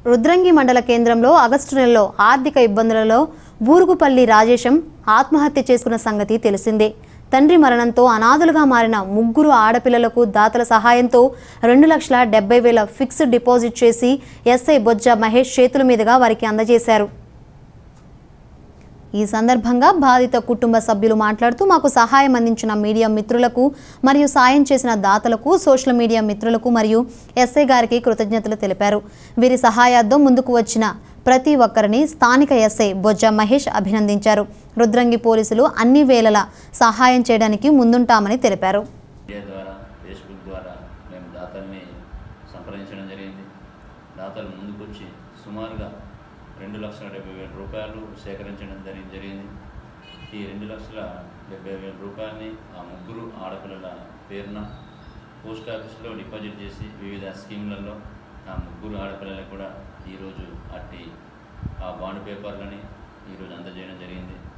రుద్రంగి మండల కేంద్రంలో ఆగస్టు నెలలో ఆర్థిక ఇబ్బందులలో బూరుగుపల్లి రాజేశం ఆత్మహత్య చేసుకున్న సంగతి తెలిసిందే తండ్రి మరణంతో అనాథలుగా మారిన ముగ్గురు ఆడపిల్లలకు దాతల సహాయంతో రెండు లక్షల డెబ్బై వేల ఫిక్స్డ్ డిపాజిట్ చేసి ఎస్ఐ బొజ్జ మహేష్ చేతుల మీదుగా వారికి అందజేశారు ఈ సందర్భంగా బాధిత కుటుంబ సభ్యులు మాట్లాడుతూ మాకు సహాయం అందించిన మీడియా మిత్రులకు మరియు సాయం చేసిన దాతలకు సోషల్ మీడియా మిత్రులకు మరియు ఎస్ఐ గారికి కృతజ్ఞతలు తెలిపారు వీరి సహాయార్థం ముందుకు వచ్చిన ప్రతి ఒక్కరిని స్థానిక ఎస్ఐ బొజ్జ మహేష్ అభినందించారు రుద్రంగి పోలీసులు అన్ని వేళలా సహాయం చేయడానికి ముందుంటామని తెలిపారు మీడియా ద్వారా ఫేస్బుక్ ద్వారా మేము దాతల్ని సంప్రదించడం జరిగింది దాతలు ముందుకొచ్చి సుమారుగా రెండు లక్షల డెబ్బై వేల రూపాయలు సేకరించడం జరిగి జరిగింది ఈ రెండు లక్షల డెబ్బై వేల రూపాయలని ఆ ముగ్గురు ఆడపిల్లల పేరున పోస్ట్ ఆఫీస్లో డిపాజిట్ చేసి వివిధ స్కీమ్లలో ఆ ముగ్గురు ఆడపిల్లలకు కూడా ఈరోజు అట్టి ఆ బాండ్ పేపర్లని ఈరోజు అందజేయడం జరిగింది